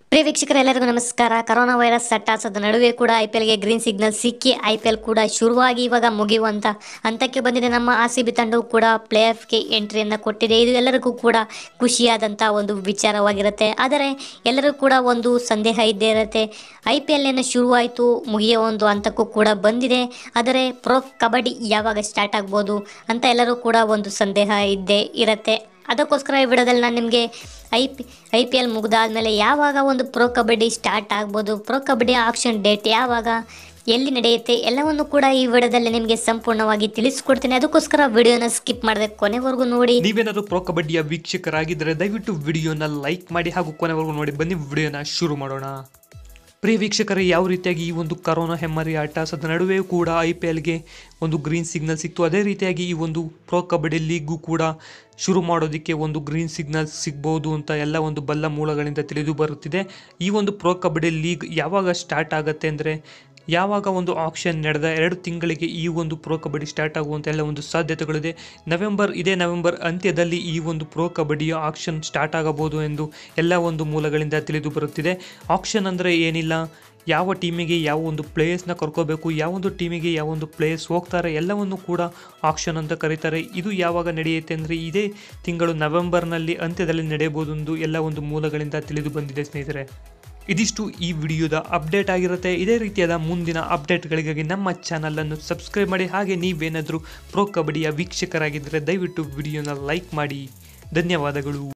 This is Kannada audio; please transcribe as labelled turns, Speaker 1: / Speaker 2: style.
Speaker 1: ಪ್ರಿಯ ವೀಕ್ಷಕರೆಲ್ಲರಿಗೂ ನಮಸ್ಕಾರ ಕರೋನಾ ವೈರಸ್ ಸಟ್ಟಾಸದ ನಡುವೆ ಕೂಡ ಐ ಪಿ ಎಲ್ಗೆ ಗ್ರೀನ್ ಸಿಗ್ನಲ್ ಸಿಕ್ಕಿ ಐ ಪಿ ಎಲ್ ಕೂಡ ಶುರುವಾಗಿ ಇವಾಗ ಮುಗಿಯುವಂತ ಹಂತಕ್ಕೆ ಬಂದಿದೆ ನಮ್ಮ ಆರ್ ಸಿ ಬಿ ತಂಡವು ಕೂಡ ಪ್ಲೇ ಆಫ್ಗೆ ಎಂಟ್ರಿಯನ್ನು ಕೊಟ್ಟಿದೆ ಇದು ಎಲ್ಲರಿಗೂ ಕೂಡ ಖುಷಿಯಾದಂಥ ಒಂದು ವಿಚಾರವಾಗಿರುತ್ತೆ ಆದರೆ ಎಲ್ಲರಿಗೂ ಕೂಡ ಒಂದು ಸಂದೇಹ ಇದ್ದೇ ಇರುತ್ತೆ ಐ ಪಿ ಎಲ್ ಏನು ಶುರುವಾಯಿತು ಮುಗಿಯೋ ಒಂದು ಹಂತಕ್ಕೂ ಕೂಡ ಬಂದಿದೆ ಆದರೆ ಪ್ರೊ ಕಬಡ್ಡಿ ಯಾವಾಗ ಸ್ಟಾರ್ಟ್ ಆಗ್ಬೋದು ಅಂತ ಎಲ್ಲರೂ ಕೂಡ ಒಂದು ಸಂದೇಹ ಇದ್ದೇ ಇರುತ್ತೆ ಅದಕ್ಕೋಸ್ಕರ ಈ ವಿಡಿಯೋದಲ್ಲಿ ನಾನು ನಿಮಗೆ I P I P L ಮುಗಿದಾದ್ಮೇಲೆ ಯಾವಾಗ ಒಂದು ಪ್ರೊ ಕಬಡ್ಡಿ ಸ್ಟಾರ್ಟ್ ಆಗ್ಬೋದು ಪ್ರೊ ಕಬಡ್ಡಿ ಆಕ್ಷನ್ ಡೇಟ್ ಯಾವಾಗ ಎಲ್ಲಿ ನಡೆಯುತ್ತೆ ಎಲ್ಲವನ್ನು ಕೂಡ ಈ ವಿಡಿಯೋದಲ್ಲಿ ನಿಮಗೆ ಸಂಪೂರ್ಣವಾಗಿ ತಿಳಿಸ್ಕೊಡ್ತೀನಿ ಅದಕ್ಕೋಸ್ಕರ ವಿಡಿಯೋನ ಸ್ಕಿಪ್ ಮಾಡದೆ ಕೊನೆವರೆಗೂ ನೋಡಿ
Speaker 2: ನೀವೇನಾದ್ರು ಪ್ರೊ ಕಬಡ್ಡಿಯ ವೀಕ್ಷಕರಾಗಿದ್ದರೆ ದಯವಿಟ್ಟು ವಿಡಿಯೋನ ಲೈಕ್ ಮಾಡಿ ಹಾಗೂ ಕೊನೆವರೆಗೂ ನೋಡಿ ಬನ್ನಿ ವಿಡಿಯೋನ ಶುರು ಮಾಡೋಣ ಪ್ರಿಯ ವೀಕ್ಷಕರೇ ಯಾವ ರೀತಿಯಾಗಿ ಈ ಒಂದು ಕರೋನಾ ಹೆಮ್ಮರಿ ಆಟ ಸದ ನಡುವೆಯೂ ಕೂಡ ಐ ಪಿ ಎಲ್ಗೆ ಒಂದು ಗ್ರೀನ್ ಸಿಗ್ನಲ್ ಸಿಕ್ತು ಅದೇ ರೀತಿಯಾಗಿ ಈ ಒಂದು ಪ್ರೊ ಕಬಡ್ಡಿ ಲೀಗೂ ಕೂಡ ಶುರು ಮಾಡೋದಕ್ಕೆ ಒಂದು ಗ್ರೀನ್ ಸಿಗ್ನಲ್ ಸಿಗ್ಬೋದು ಅಂತ ಎಲ್ಲ ಒಂದು ಬಲ್ಲ ಮೂಲಗಳಿಂದ ತಿಳಿದು ಬರುತ್ತಿದೆ ಈ ಒಂದು ಪ್ರೊ ಕಬಡ್ಡಿ ಲೀಗ್ ಯಾವಾಗ ಸ್ಟಾರ್ಟ್ ಆಗುತ್ತೆ ಅಂದರೆ ಯಾವಾಗ ಒಂದು ಆಕ್ಷನ್ ನಡೆದ ಎರಡು ತಿಂಗಳಿಗೆ ಈ ಒಂದು ಪ್ರೊ ಕಬಡ್ಡಿ ಸ್ಟಾರ್ಟ್ ಆಗುವಂಥ ಎಲ್ಲ ಒಂದು ಸಾಧ್ಯತೆಗಳಿದೆ ನವೆಂಬರ್ ಇದೇ ನವೆಂಬರ್ ಅಂತ್ಯದಲ್ಲಿ ಈ ಒಂದು ಪ್ರೊ ಕಬಡ್ಡಿಯ ಆಕ್ಷನ್ ಸ್ಟಾರ್ಟ್ ಆಗಬಹುದು ಎಂದು ಎಲ್ಲ ಒಂದು ಮೂಲಗಳಿಂದ ತಿಳಿದು ಬರುತ್ತಿದೆ ಆಕ್ಷನ್ ಅಂದರೆ ಏನಿಲ್ಲ ಯಾವ ಟೀಮಿಗೆ ಯಾವ ಒಂದು ಪ್ಲೇಯರ್ಸ್ನ ಕರ್ಕೋಬೇಕು ಯಾವ ಒಂದು ಟೀಮಿಗೆ ಯಾವ ಒಂದು ಪ್ಲೇಯರ್ಸ್ ಹೋಗ್ತಾರೆ ಎಲ್ಲವನ್ನು ಕೂಡ ಆಕ್ಷನ್ ಅಂತ ಕರೀತಾರೆ ಇದು ಯಾವಾಗ ನಡೆಯುತ್ತೆ ಅಂದರೆ ಇದೇ ತಿಂಗಳು ನವೆಂಬರ್ನಲ್ಲಿ ಅಂತ್ಯದಲ್ಲಿ ನಡೆಯಬಹುದು ಎಂದು ಎಲ್ಲ ಒಂದು ಮೂಲಗಳಿಂದ ತಿಳಿದು ಬಂದಿದೆ ಸ್ನೇಹಿತರೆ ಇದಿಷ್ಟು ಈ ವಿಡಿಯೋದ ಅಪ್ಡೇಟ್ ಆಗಿರುತ್ತೆ ಇದೇ ರೀತಿಯಾದ ಮುಂದಿನ ಅಪ್ಡೇಟ್ಗಳಿಗಾಗಿ ನಮ್ಮ ಚಾನಲನ್ನು ಸಬ್ಸ್ಕ್ರೈಬ್ ಮಾಡಿ ಹಾಗೆ ನೀವೇನಾದರೂ ಪ್ರೊ ಕಬಡ್ಡಿಯ ವೀಕ್ಷಕರಾಗಿದ್ದರೆ ದಯವಿಟ್ಟು ವಿಡಿಯೋನ ಲೈಕ್ ಮಾಡಿ ಧನ್ಯವಾದಗಳು